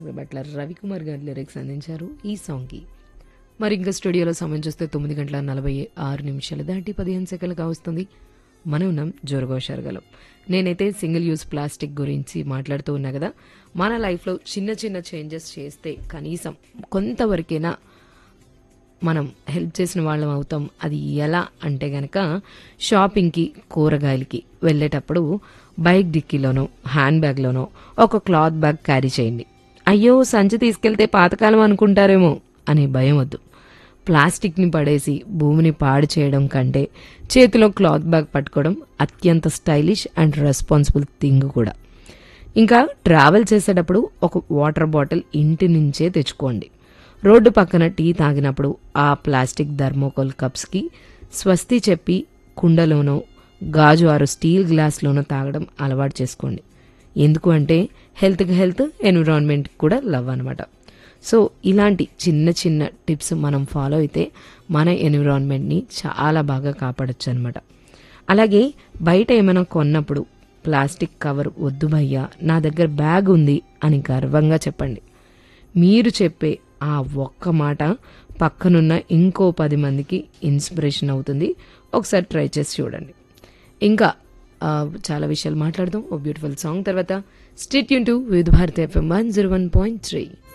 బట్ల రవికుమార్ గారు లిరిక్స్ అందించారు ఈ సాంగ్కి మరి ఇంకా స్టూడియోలో సమయం చూస్తే తొమ్మిది గంటల నలభై ఆరు నిమిషాలు దాటి పదిహేను సెకండ్లుగా వస్తుంది మనం ఉన్నాం జోరుగా షరగలం నేనైతే సింగిల్ యూస్ ప్లాస్టిక్ గురించి మాట్లాడుతూ ఉన్నా కదా మన లైఫ్లో చిన్న చిన్న చేంజెస్ చేస్తే కనీసం కొంతవరకైనా మనం హెల్ప్ చేసిన వాళ్ళం అవుతాం అది ఎలా అంటే గనక షాపింగ్కి కూరగాయలకి వెళ్ళేటప్పుడు బైక్ డిక్కీలోనో హ్యాండ్ బ్యాగ్లోనో ఒక క్లాత్ బ్యాగ్ క్యారీ చేయండి అయ్యో సంచి తీసుకెళ్తే పాతకాలం అనుకుంటారేమో అనే భయం వద్దు ప్లాస్టిక్ని పడేసి భూమిని పాడు చేయడం కంటే చేతిలో క్లాత్ బ్యాగ్ పట్టుకోవడం అత్యంత స్టైలిష్ అండ్ రెస్పాన్సిబుల్ థింగ్ కూడా ఇంకా ట్రావెల్ చేసేటప్పుడు ఒక వాటర్ బాటిల్ ఇంటి నుంచే తెచ్చుకోండి రోడ్డు పక్కన టీ తాగినప్పుడు ఆ ప్లాస్టిక్ థర్మోకోల్ కప్స్కి స్వస్తి చెప్పి కుండలోనో గాజు ఆరు స్టీల్ గ్లాస్లోనో తాగడం అలవాటు చేసుకోండి ఎందుకు అంటే హెల్త్కి హెల్త్ ఎన్విరాన్మెంట్కి కూడా లవ్ అనమాట సో ఇలాంటి చిన్న చిన్న టిప్స్ మనం ఫాలో అయితే మన ఎన్విరాన్మెంట్ని చాలా బాగా కాపాడొచ్చు అనమాట అలాగే బయట ఏమైనా కొన్నప్పుడు ప్లాస్టిక్ కవర్ వద్దు భయ్యా నా దగ్గర బ్యాగ్ ఉంది అని గర్వంగా చెప్పండి మీరు చెప్పే ఆ ఒక్క మాట పక్కనున్న ఇంకో పది మందికి ఇన్స్పిరేషన్ అవుతుంది ఒకసారి ట్రై చేసి చూడండి ఇంకా ఆ, చాలా విషయాలు మాట్లాడదాం ఓ బ్యూటిఫుల్ సాంగ్ తర్వాత స్టేట్ యూన్ to with Bharati FM one zero one point three